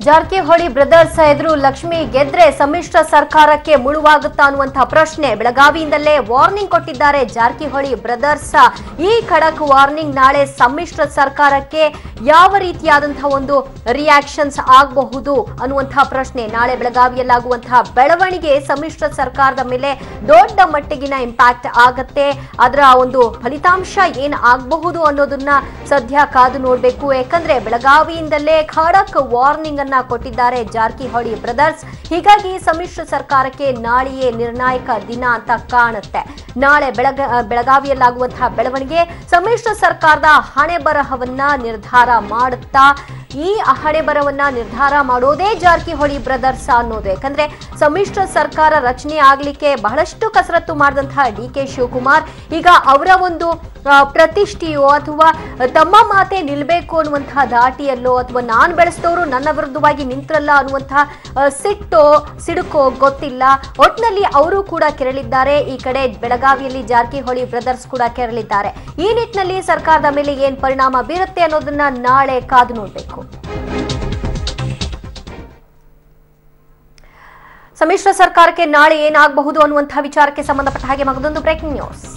Jarkiholi brothers ಎದುರು ಲಕ್ಷ್ಮಿ ಗೆದ್ರೆ ಸಮ್ಮಿಶ್ರ ಸರ್ಕಾರಕ್ಕೆ ಮುಳುವಾಗುತ್ತಾ ಅನ್ನುವಂತಹ ಪ್ರಶ್ನೆ ಬೆಳಗಾವಿಯಿಂದಲೇ ವಾರ್ನಿಂಗ್ ಕೊಟ್ಟಿದ್ದಾರೆ ಜಾರಕಿಹೊಳಿ ಬ್ರದರ್ಸ್ ಈ ಖಡಕ್ ವಾರ್ನಿಂಗ್ ನಾಳೆ ಸಮ್ಮಿಶ್ರ ಸರ್ಕಾರಕ್ಕೆ ಯಾವ ರೀತಿಯಾದಂತಹ ಒಂದು ರಿಯಾಕ್ಷನ್ಸ್ ಆಗಬಹುದು ಅನ್ನುವಂತಹ ಪ್ರಶ್ನೆ ನಾಳೆ ಬೆಳಗಾವಿಯಲ್ಲಾಗುವಂತಹ ಬೆಳವಣಿಗೆ ಸಮ್ಮಿಶ್ರ ಸರ್ಕಾರದ ಮೇಲೆ ದೊಡ್ಡ ಮಟ್ಟಿಗಿನ ಇಂಪ್ಯಾಕ್ಟ್ ಆಗತ್ತೆ ಅದರ ಒಂದು ಫಲಿತಾಂಶ ಏನ್ ಆಗಬಹುದು ಅನ್ನೋದನ್ನ ಸದ್ಯ ಕಾದು ನೋಡಬೇಕು ಯಾಕಂದ್ರೆ ಬೆಳಗಾವಿಯಿಂದಲೇ ಖಡಕ್ ವಾರ್ನಿಂಗ್ ಅನ್ನ ಕೊಟ್ಟಿದ್ದಾರೆ ಜಾರಕಿಹೊಳಿ ಬ್ರದರ್ಸ್ ಹೀಗಾಗಿ ಸಮ್ಮಿಶ್ರ ಸರ್ಕಾರಕ್ಕೆ ನಾಳೆಯೇ ನಿರ್ಣಾಯಕ ದಿನ ಅಂತ ಕಾಣುತ್ತೆ ನಾಳೆ ಬೆಳಗ ಬೆಳಗಾವಿಯಲ್ಲಾಗುವಂತಹ ಬೆಳವಣಿಗೆ ಸಮ್ಮಿಶ್ರ ಸರ್ಕಾರದ ಹಣೆ ಬರಹವನ್ನ ನಿರ್ಧಾರ ಮಾಡುತ್ತಾ ಈ ಹಣೆ ಬರವನ್ನ ನಿರ್ಧಾರ ಮಾಡೋದೇ ಜಾರಕಿಹೊಳಿ ಬ್ರದರ್ಸ್ ಅನ್ನೋದು ಯಾಕಂದ್ರೆ ಸಮ್ಮಿಶ್ರ ಸರ್ಕಾರ ರಚನೆ ಆಗ್ಲಿಕ್ಕೆ ಬಹಳಷ್ಟು ಕಸರತ್ತು ಮಾಡಿದಂತಹ ಡಿ ಕೆ ಶಿವಕುಮಾರ್ ಈಗ ಅವರ ಒಂದು ಆ, ಪ್ರತಿಷ್ಠೆಯೋ ಅಥವಾ ತಮ್ಮ ಮಾತೆ ನಿಲ್ಬೇಕು ಅನ್ನುವಂತಹ ದಾಟಿಯಲ್ಲೋ ಅಥವಾ ನಾನ್ ಬೆಳೆಸಿದವರು ನನ್ನ ವಿರುದ್ಧವಾಗಿ ನಿಂತ್ರಲ್ಲ ಅನ್ನುವಂತಹ ಆ, ಸಿಟ್ಟೋ ಸಿಡುಕೋ ಗೊತ್ತಿಲ್ಲ ಒಟ್ನಲ್ಲಿ ಅವರು ಕೂಡ ಕೆರಳಿದ್ದಾರೆ ಈ ಕಡೆ ಬೆಳಗಾವಿಯಲ್ಲಿ ಜಾರಕಿಹೊಳಿ ಬ್ರದರ್ಸ್ ಕೂಡ ಕೆರಳಿದ್ದಾರೆ ಈ ನಿಟ್ಟಿನಲ್ಲಿ ಸರ್ಕಾರದ ಮೇಲೆ ಏನ್ ಪರಿಣಾಮ ಬೀರುತ್ತೆ ಅನ್ನೋದನ್ನ ನಾಳೆ ಕಾದು ನೋಡಬೇಕು ಸಮ್ಮಿಶ್ರ ಸರ್ಕಾರಕ್ಕೆ ನಾಳೆ ಏನಾಗಬಹುದು ಅನ್ನುವಂತಹ ವಿಚಾರಕ್ಕೆ ಸಂಬಂಧಪಟ್ಟ ಹಾಗೆ ಮಗದೊಂದು ಬ್ರೇಕಿಂಗ್ ನ್ಯೂಸ್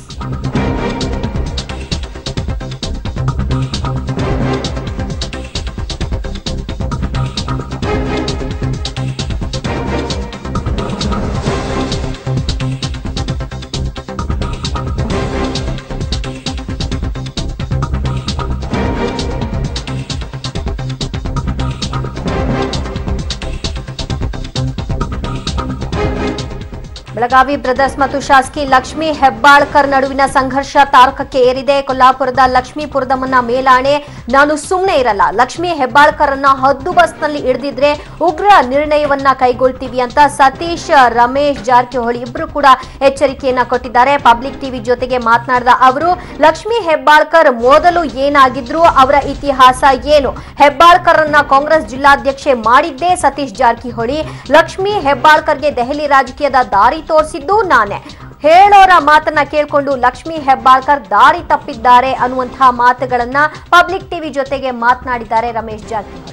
ಬೆಳಗಾವಿ ಬ್ರದರ್ಸ್ ಮತ್ತು ಶಾಸಕಿ ಲಕ್ಷ್ಮಿ ಹೆಬ್ಬಾಳ್ಕರ್ ನಡುವಿನ ಸಂಘರ್ಷ ತಾರಕಕ್ಕೆ ಏರಿದೆ ಕೊಲ್ಲಾಪುರದ ಲಕ್ಷ್ಮೀಪುರದಮ್ಮನ ಮೇಲಾಣೆ ನಾನು ಸುಮ್ಮನೆ ಇರಲ್ಲ ಲಕ್ಷ್ಮಿ ಹೆಬ್ಬಾಳ್ಕರ್ ಅನ್ನ ಹದ್ದು ಬಸ್ನಲ್ಲಿ ಹಿಡಿದಿದ್ರೆ ಉಗ್ರ ನಿರ್ಣಯವನ್ನ ಕೈಗೊಳ್ತೀವಿ ಅಂತ ಸತೀಶ್ ರಮೇಶ್ ಜಾರಕಿಹೊಳಿ ಇಬ್ರು ಕೂಡ ಎಚ್ಚರಿಕೆಯನ್ನ ಕೊಟ್ಟಿದ್ದಾರೆ ಪಬ್ಲಿಕ್ ಟಿವಿ ಜೊತೆಗೆ ಮಾತನಾಡಿದ ಅವರು ಲಕ್ಷ್ಮಿ ಹೆಬ್ಬಾಳ್ಕರ್ ಮೊದಲು ಏನಾಗಿದ್ರು ಅವರ ಇತಿಹಾಸ ಏನು ಹೆಬ್ಬಾಳ್ಕರ್ ಅನ್ನ ಕಾಂಗ್ರೆಸ್ ಜಿಲ್ಲಾಧ್ಯಕ್ಷೆ ಮಾಡಿದ್ದೇ ಸತೀಶ್ ಜಾರಕಿಹೊಳಿ ಲಕ್ಷ್ಮಿ ಹೆಬ್ಬಾಳ್ಕರ್ಗೆ ದೆಹಲಿ ರಾಜಕೀಯದ ದಾರಿ ತೋರಿಸಿದ್ದು ನಾನೇ ಹೇಳೋರ ಮಾತನ್ನ ಕೇಳ್ಕೊಂಡು ಲಕ್ಷ್ಮಿ ಹೆಬ್ಬಾಳ್ಕರ್ ದಾರಿ ತಪ್ಪಿದ್ದಾರೆ ಅನ್ನುವಂತಹ ಮಾತುಗಳನ್ನ ಪಬ್ಲಿಕ್ ಟಿವಿ ಜೊತೆಗೆ ಮಾತನಾಡಿದ್ದಾರೆ ರಮೇಶ್ ಜಾರಕಿಹೊಳಿ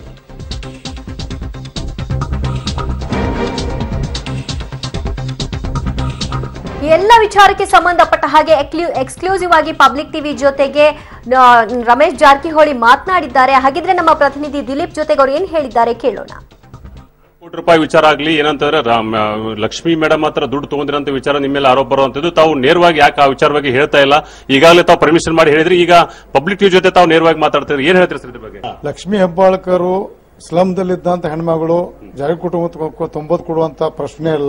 ಈ ಎಲ್ಲ ವಿಚಾರಕ್ಕೆ ಸಂಬಂಧಪಟ್ಟ ಹಾಗೆ ಎಕ್ಸ್ಕ್ಲೂಸಿವ್ ಆಗಿ ಪಬ್ಲಿಕ್ ಟಿವಿ ಜೊತೆಗೆ ಆ, ರಮೇಶ್ ಜಾರಕಿಹೊಳಿ ಮಾತನಾಡಿದ್ದಾರೆ ಹಾಗಿದ್ರೆ ನಮ್ಮ ಪ್ರತಿನಿಧಿ ದಿಲೀಪ್ ಜೊತೆಗೆ ಅವ್ರು ಏನ್ ಹೇಳಿದ್ದಾರೆ ಕೇಳೋಣ ಕೋಟಿ ರೂಪಾಯಿ ವಿಚಾರ ಆಗ್ಲಿ ಏನಂತಂದ್ರೆ ರಾಮ್- ಆ, ಲಕ್ಷ್ಮಿ ಮೇಡಮ್ ಹತ್ರ ದುಡ್ಡು ತಗೊಂಡಿರಂತ ವಿಚಾರ ನಿಮ್ಮ ಮೇಲೆ ಆರೋಪ ಬರುವಂತದ್ದು ತಾವು ನೇರವಾಗಿ ಯಾಕೆ ಆ ವಿಚಾರವಾಗಿ ಹೇಳ್ತಾ ಇಲ್ಲ ಈಗಾಗಲೇ ತಾವು ಪರ್ಮಿಷನ್ ಮಾಡಿ ಹೇಳಿದ್ರಿ ಈಗ ಪಬ್ಲಿಕ್ ಟಿವಿ ಜೊತೆ ತಾವು ನೇರವಾಗಿ ಮಾತಾಡ್ತಿದ್ರಿ ಏನ್ ಹೇಳ್ತೀರಿ ಸರ್ ಇದ್ರ ಬಗ್ಗೆ ಲಕ್ಷ್ಮೀ ಹೆಬ್ಬಾಳ್ಕರು ಸ್ಲಮ್ದಲ್ಲಿದ್ದಂತ ಹೆಣ್ಮಗಳು ಜಾರಿ ಕುಟುಂಬ ತೊಂಬತ್ತು ಕೊಡುವಂತ ಪ್ರಶ್ನೆ ಇಲ್ಲ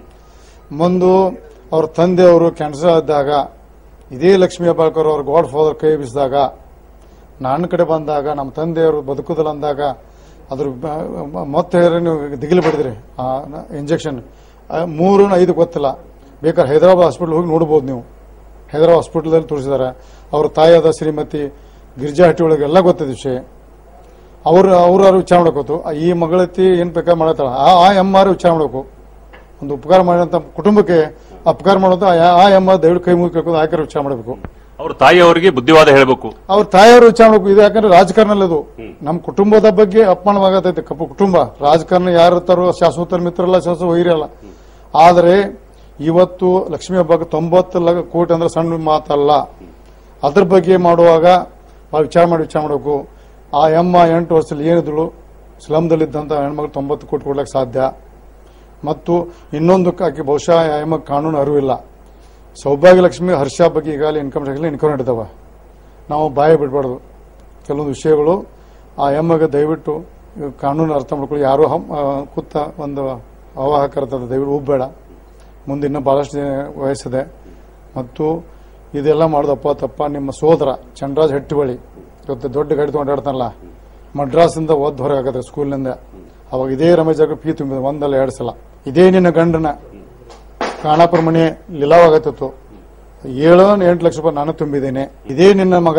ಮುಂದು ಅವ್ರ ತಂದೆಯವರು ಕ್ಯಾನ್ಸರ್ ಆದಾಗ ಇದೇ ಲಕ್ಷ್ಮೀ ಹೆಬ್ಬಾಳ್ಕರ್ ಅವ್ರ ಗಾಡ್ ಫಾದರ್ ಕೈ ಬೀಸಿದಾಗ ನನ್ನ ಕಡೆ ಬಂದಾಗ ನಮ್ಮ ತಂದೆಯವರು ಬದುಕುದಿಲ್ಲ ಅಂದಾಗ ಅದ್ರ ಬ- ಮತ್ತೆ ಹೇಳಿದ್ರೆ ನೀವು ದಿಗಿಲು ಬಿಡಿದ್ರಿ ಇಂಜೆಕ್ಷನ್ ಮೂರು ಐದು ಗೊತ್ತಿಲ್ಲ ಬೇಕಾದ್ರೆ ಹೈದರಾಬಾದ್ ಹಾಸ್ಪಿಟಲ್ ಹೋಗಿ ನೋಡ್ಬೋದು ನೀವು ಹೈದರಾಬಾದ್ ಹಾಸ್ಪಿಟಲ್ದಲ್ಲಿ ತೋರಿಸಿದ್ದಾರೆ ಅವ್ರ ತಾಯಿಯಾದ ಶ್ರೀಮತಿ ಗಿರಿಜಾ ಹಟ್ಟಿ ಒಳಗೆ ಎಲ್ಲ ಗೊತ್ತಿದೆ ವಿಷಯ ಅವ್ರು ಅವ್ರು ಯಾರು ವಿಚಾರ ಮಾಡಬೇಕು ಈ ಮಗಳತಿ ಏನ್ ಬೇಕಾದ್ರೆ ಮಾಡತ್ತಾಳ ಆ ಆ ಎಮ್ ಆರ್ ವಿಚಾರ ಮಾಡಬೇಕು ಒಂದು ಉಪಕಾರ ಮಾಡಿದಂತ ಕುಟುಂಬಕ್ಕೆ ಅಪಕಾರ ಮಾಡೋದು ಆ- ಆ ಎಮ್ಮ ದಯವಿಟ್ಟು ಕೈ ಮುಗಿ ಕೇಳ್ಕೊಂಡು ಆಯ್ಕೆ ವಿಚಾರ ಮಾಡಬೇಕು ಅವ್ರ ತಾಯಿಯವರಿಗೆ ಬುದ್ಧಿವಾದ ಹೇಳಬೇಕು ಅವ್ರ ತಾಯಿಯವರು ವಿಚಾರ ಮಾಡಬೇಕು ಇದು ಯಾಕಂದ್ರೆ ರಾಜಕಾರಣ ಅಲ್ಲ ಇದು ನಮ್ಮ ಕುಟುಂಬದ ಬಗ್ಗೆ ಅಪಮಾನವಾಗತೈತೆ ಕಪ್ಪು ಕುಟುಂಬ ರಾಜಕಾರಣ ಯಾರು ಇರ್ತಾರೋ ಶಾಶ್ವತ ಮಿತ್ರಲ್ಲ ಶಾಶ್ವತ ವೈರಲ್ಲ ಆದರೆ ಇವತ್ತು ಲಕ್ಷ್ಮೀ ಹಬ್ಬಕ್ಕೆ ತೊಂಬತ್ತು ಲ- ಕೋಟಿ ಅಂದ್ರೆ ಸಣ್ಣ ಮಾತಲ್ಲ ಅದ್ರ ಬಗ್ಗೆ ಮಾಡುವಾಗ ಭಾಳ ವಿಚಾರ ಮಾಡಿ ವಿಚಾರ ಮಾಡಬೇಕು ಆ ಎಮ್ಮ ಎಂಟು ವರ್ಷದಲ್ಲಿ ಏನಿದಳು ಸ್ಲಮ್ದಲ್ಲಿದ್ದಂಥ ಹೆಣ್ಮಕ್ಳು ತೊಂಬತ್ತು ಕೋಟಿ ಕೊಡ್ಲಿಕ್ಕೆ ಸಾಧ್ಯ ಮತ್ತು ಇನ್ನೊಂದು ಆಕೆ ಬಹುಶಃ ಆ ಎಮ್ಮ ಕಾನೂನು ಅರಿವಿಲ್ಲ ಸೌಭಾಗ್ಯ ಲಕ್ಷ್ಮಿ ಹರ್ಷ ಬಗ್ಗೆ ಈಗಾಗಲೇ ಇನ್ಕಮ್ ಟ್ಯಾಕ್ಸ್ ಇನ್ಕಮ್ ನಡೀತಾವ ನಾವು ಬಾಯಿ ಬಿಡಬಾರ್ದು ಕೆಲವೊಂದು ವಿಷಯಗಳು ಆ ಎಮ್ಮಗೆ ದಯವಿಟ್ಟು ಇವ್ ಕಾನೂನು ಅರ್ಥ ಮಾಡ್ಕೊಳ್ಳಿ ಯಾರೋ ಹಮ್- ಆ, ಕೂತ ಒಂದು ಅವಾಹಕರ್ತದ ದಯವಿಟ್ಟು ಉಬ್ಬೇಡ ಮುಂದೆ ಇನ್ನೂ ಭಾಳಷ್ಟು ಜನ ವಯಸ್ಸಿದೆ ಮತ್ತು ಇದೆಲ್ಲ ಮಾಡೋದಪ್ಪ ತಪ್ಪ ನಿಮ್ಮ ಸೋದರ ಚಂದ್ರಾಜ್ ಹೆಟ್ಟಿಬಳಿ ಇವತ್ತು ದೊಡ್ಡ ಗಾಡಿ ತೊಗೊಂಡು ಆಡ್ತಾನಲ್ಲ ಮಡ್ರಾಸಿಂದ ಓದ್ ಹೊರಗೆ ಆಗತ್ತೆ ಸ್ಕೂಲ್ನಿಂದ ಅವಾಗ ಇದೇ ರಮೇಶ್ ಜಾಗ ಫೀ ತುಂಬಿದ ಒಂದಲ್ಲ ಎರಡು ಸಲ ಇದೇ ನಿನ್ನ ಗಂಡನ ಖಾನಾಪುರ ಮನೆ ಲಿಲಾವಾಗತ್ತಿತ್ತು ಏಳು ಎಂಟು ಲಕ್ಷ ರೂಪಾಯಿ ನಾನು ತುಂಬಿದ್ದೇನೆ ಇದೇ ನಿನ್ನ ಮಗ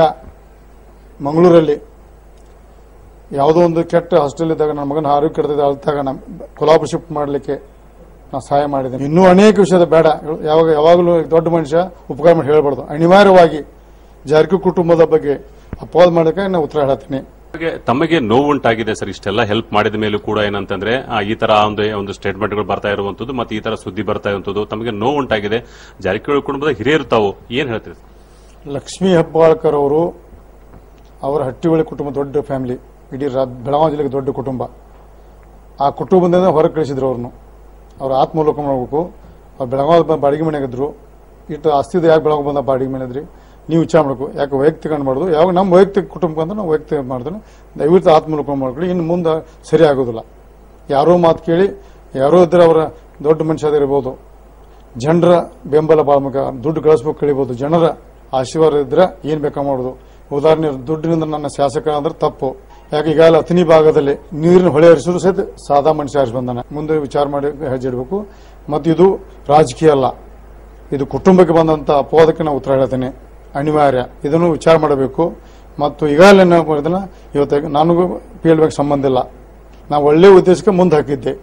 ಮಂಗಳೂರಲ್ಲಿ ಯಾವುದೋ ಒಂದು ಕೆಟ್ಟ ಹಾಸ್ಟೆಲ್ ಇದ್ದಾಗ ನನ್ನ ಮಗನ ಆರೋಗ್ಯ ಕೆಡ್ತಿದ್ದ ಅಳ್ತಾಗ ನಮ್ ಕೊಲಾಬ್ ಶಿಫ್ಟ್ ಮಾಡಲಿಕ್ಕೆ ನಾನು ಸಹಾಯ ಮಾಡಿದ್ದೇನೆ ಇನ್ನೂ ಅನೇಕ ವಿಷಯದ ಬೇಡ ಯಾವಾಗ ಯಾವಾಗಲೂ ದೊಡ್ಡ ಮನುಷ್ಯ ಉಪಕಾರ ಮಾಡಿ ಹೇಳ್ಬಾರ್ದು ಅನಿವಾರ್ಯವಾಗಿ ಜಾರಕಿ ಕುಟುಂಬದ ಬಗ್ಗೆ ಅಪವಾದ ಮಾಡೋಕೆ ನಾನು ಉತ್ತರ ಹೇಳತ್ತೀನಿ ತಮಗೆ ತಮಗೆ ನೋವುಂಟಾಗಿದೆ ಸರ್ ಇಷ್ಟೆಲ್ಲ ಹೆಲ್ಪ್ ಮಾಡಿದ ಮೇಲೂ ಕೂಡ ಏನಂತಂದ್ರೆ ಆ, ಈ ತರ ಒಂದು ಒಂದು ಸ್ಟೇಟ್ಮೆಂಟ್ಗಳು ಬರ್ತಾ ಇರುವಂತದ್ದು ಮತ್ತೆ ಈ ತರ ಸುದ್ದಿ ಬರ್ತಾ ಇರುವಂತದ್ದು ತಮಗೆ ನೋವುಂಟಾಗಿದೆ ಜಾರಕಿಹೊಳಿ ಕುಟುಂಬದ ಹಿರಿಯರು ತಾವು ಏನ್ ಹೇಳ್ತೀರಿ ಲಕ್ಷ್ಮೀ ಹೆಬ್ಬಾಳ್ಕರ್ ಅವರು ಅವರ ಹಟ್ಟಿಹೊಳಿ ಕುಟುಂಬ ದೊಡ್ಡ ಫ್ಯಾಮಿಲಿ ಇಡೀ ರಾ- ಬೆಳಗಾವಿ ಜಿಲ್ಲೆಗೆ ದೊಡ್ಡ ಕುಟುಂಬ ಆ ಕುಟುಂಬದಿಂದ ಹೊರಗೆ ಕಳಿಸಿದ್ರು ಅವ್ರನ್ನು ಅವ್ರ ಆತ್ಮಲೋಕ ಮಾಡಬೇಕು ಅವ್ರು ಬೆಳಗಾವಿ ಬಂದು ಬಾಡಿಗೆ ಮನೆಯಾಗಿದ್ರು ಇಟ್ಟು ಆಸ್ತಿದ ಯಾಕೆ ಬೆಳಗಾವಿ ಬಂದ ಬಾಡಿಗೆ ಮನೆದ್ರಿ ನೀವು ವಿಚಾರ ಮಾಡಬೇಕು ಯಾಕೆ ವೈಯಕ್ತಿಕ ಮಾಡೋದು ಯಾವಾಗ ನಮ್ಮ ವೈಯಕ್ತಿಕ ಕುಟುಂಬ ಅಂದ್ರೆ ನಾವು ವೈಯಕ್ತಿಕ ಮಾಡಿದ್ರೆ ದಯವಿಟ್ಟು ಆತ್ಮಲೋಕ ಮಾಡ್ಕೊಳ್ಳಿ ಇನ್ನು ಮುಂದೆ ಸರಿ ಆಗೋದಿಲ್ಲ ಯಾರೋ ಮಾತು ಕೇಳಿ ಯಾರೋ ಇದ್ರೆ ಅವರ ದೊಡ್ಡ ಮನುಷ್ಯ ಇರ್ಬೋದು ಜನರ ಬೆಂಬಲ ಭಾಳ ಮುಖ್ಯ ದುಡ್ಡು ಗಳಿಸ್ಬೇಕು ಕಳಿಬಹುದು ಜನರ ಆಶೀರ್ವಾದ ಇದ್ರೆ ಏನ್ ಬೇಕಾ ಮಾಡೋದು ಉದಾಹರಣೆ ದುಡ್ಡಿನಿಂದ ನನ್ನ ಶಾಸಕ ಅಂದ್ರೆ ತಪ್ಪು ಯಾಕೆ ಈಗಾಗಲೇ ಅತನಿ ಭಾಗದಲ್ಲಿ ನೀರಿನ ಹೊಳೆ ಹರಿಸೋದು ಸಹಿತ ಸಾದಾ ಮನುಷ್ಯ ಹರಿಸಿ ಬಂದಾನೆ ಮುಂದೆ ವಿಚಾರ ಮಾಡಿ ಹೆಜ್ಜೆ ಇಡಬೇಕು ಮತ್ತು ಇದು ರಾಜಕೀಯ ಅಲ್ಲ ಇದು ಕುಟುಂಬಕ್ಕೆ ಬಂದಂತ ಅಪವಾದಕ್ಕೆ ನಾವು ಉತ್ತರ ಹೇಳ್ತೇನೆ ಅನಿವಾರ್ಯ ಇದನ್ನು ವಿಚಾರ ಮಾಡಬೇಕು ಮತ್ತು ಈಗಾಗಲೇ ನಾವು ಮಾಡಿದನ ಇವತ್ತು ನನಗೂ ಪಿ ಎಲ್ ಬಗ್ಗೆ ಸಂಬಂಧ ಇಲ್ಲ ನಾವು ಒಳ್ಳೆ ಉದ್ದೇಶಕ್ಕೆ ಮುಂದೆ ಹಾಕಿದ್ದೆ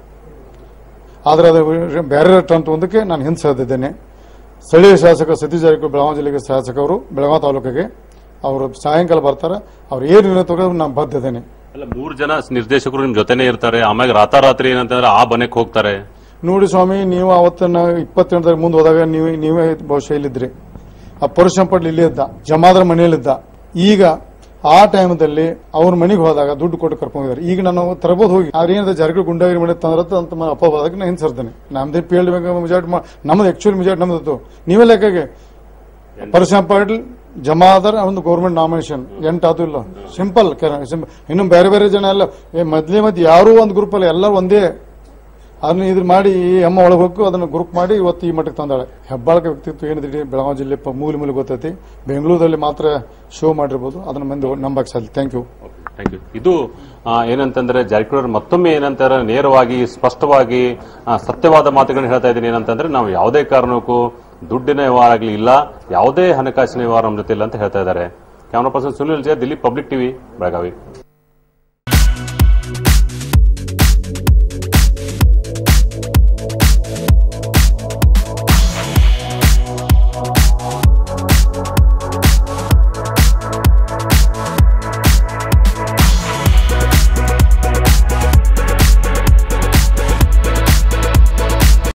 ಆದರೆ ಅದು ಬೇರೆ ಅಂತ ಒಂದಕ್ಕೆ ನಾನು ಹಿಂದೆ ಸರಿದಿದ್ದೇನೆ ಸ್ಥಳೀಯ ಶಾಸಕ ಸತೀಶ್ ಜಾರಕಿಹೊಳಿ ಬೆಳಗಾವಿ ಜಿಲ್ಲೆಗೆ ಶಾಸಕರು ಬೆಳಗಾವಿ ತಾಲೂಕಿಗೆ ಅವರು ಸಾಯಂಕಾಲ ಬರ್ತಾರೆ ಅವ್ರು ಏನು ನಿರ್ಣಯ ತಗೊಂಡು ನಾನು ಬದ್ದಿದ್ದೇನೆ ಅಲ್ಲ ಮೂರು ಜನ ನಿರ್ದೇಶಕರು ನಿಮ್ ಜೊತೆನೇ ಇರ್ತಾರೆ ಆಮೇಲೆ ರಾತಾರಾತ್ರಿ ಏನಂತಂದ್ರೆ ಆ ಬನೆಕ್ ಹೋಗ್ತಾರೆ ನೋಡಿ ಸ್ವಾಮಿ ನೀವು ಅವತ್ತನ್ನ ಇಪ್ಪತ್ತೆಂಟರ ಮುಂದೆ ಹೋದಾಗ ನೀವು ನೀವೇ ಬಹುಶಃ ಇಲ್ಲಿದ್ರಿ ಆ ಪರಶುರಾಮ್ ಪಾಟೀಲ್ ಇಲ್ಲೇ ಇದ್ದ ಜಮಾದ್ರ ಮನೆಯಲ್ಲಿದ್ದ ಈಗ ಆ ಟೈಮದಲ್ಲಿ ಅವ್ರ ಮನೆಗೆ ಹೋದಾಗ ದುಡ್ಡು ಕೊಟ್ಟು ಕರ್ಕೊಂಡಿದ್ದಾರೆ ಈಗ ನಾನು ತರಬಹುದು ಹೋಗಿ ಅವ್ರ ಏನಿದೆ ಜಾರಕಿಹೊಳಿ ಗುಂಡಾಗಿರಿ ಮಾಡಿ ತಂದ್ರತ್ತ ಅಂತ ಮ- ಅಪವಾದಕ್ಕೆ ನಾನು ಹಿಂಸರ್ತೇನೆ ನಮ್ದೇ ಪಿ ಎಲ್ ಮೆಜಾರ್ಟಿ ನಮ್ದು ಆಕ್ಚುಲಿ ಮೆಜಾರ್ಟಿ ನಮ್ದು ನೀವೇ ಲೆಕ್ಕಗೆ ಪರಶುರಾಮ್ ಪಾಟೀಲ್ ಜಮಾದಾರ್ ಒಂದು ಗೌರ್ಮೆಂಟ್ ನಾಮಿನೇಷನ್ ಎಂಟು ಅದು ಇಲ್ಲ ಸಿಂಪಲ್ ಇನ್ನು ಬೇರೆ ಬೇರೆ ಜನ ಎಲ್ಲ ಏ ಮೊದ್ಲೇ ಮತ್ತೆ ಯಾರೂ ಒಂದು ಗ್ರೂಪ್ ಅಲ್ಲ ಎಲ್ಲರೂ ಒಂದೇ ಅದನ್ನ ಇದ್ರ ಮಾಡಿ ಈ ಅಮ್ಮ ಒಳಗೆ ಹೋಗಿ ಅದನ್ನ ಗ್ರೂಪ್ ಮಾಡಿ ಇವತ್ತು ಈ ಮಟ್ಟಕ್ಕೆ ತಂದಾಳೆ ಹೆಬ್ಬಾಳಕ ವ್ಯಕ್ತಿತ್ವ ಏನಿದೆ ಇಡೀ ಬೆಳಗಾವಿ ಜಿಲ್ಲೆ ಪ- ಮೂಲೆ ಮೂಲೆ ಗೊತ್ತೈತಿ ಬೆಂಗಳೂರಲ್ಲಿ ಮಾತ್ರ ಶೋ ಮಾಡಿರ್ಬೋದು ಅದನ್ನ ಮಂದಿ ನಂಬಕ್ ಸಾಧ್ಯ ಥ್ಯಾಂಕ್ ಯು ಥ್ಯಾಂಕ್ ಯು ಇದು ಆ, ಏನಂತಂದ್ರೆ ಜಾರಕಿಹೊಳಿ ಅವರು ಮತ್ತೊಮ್ಮೆ ಏನಂತಾರೆ ನೇರವಾಗಿ ಸ್ಪಷ್ಟವಾಗಿ ಆ, ಸತ್ಯವಾದ ಮಾತುಗಳನ್ನ ಹೇಳ್ತಾ ಇದ್ದೀನಿ ಏನಂತಂದ್ರೆ ನಾವು ಯಾವುದೇ ಕಾರಣಕ್ಕೂ ದುಡ್ಡಿನ ವ್ಯವಹಾರ ಆಗಲಿ ಇಲ್ಲ ಯಾವುದೇ ಹಣಕಾಸಿನ ವ್ಯವಹಾರ ನಮ್ಮ ಜೊತೆ ಇಲ್ಲ ಅಂತ ಹೇಳ್ತಾ ಇದ್ದಾರೆ camera person Sunil J Dileep public TV Belagavi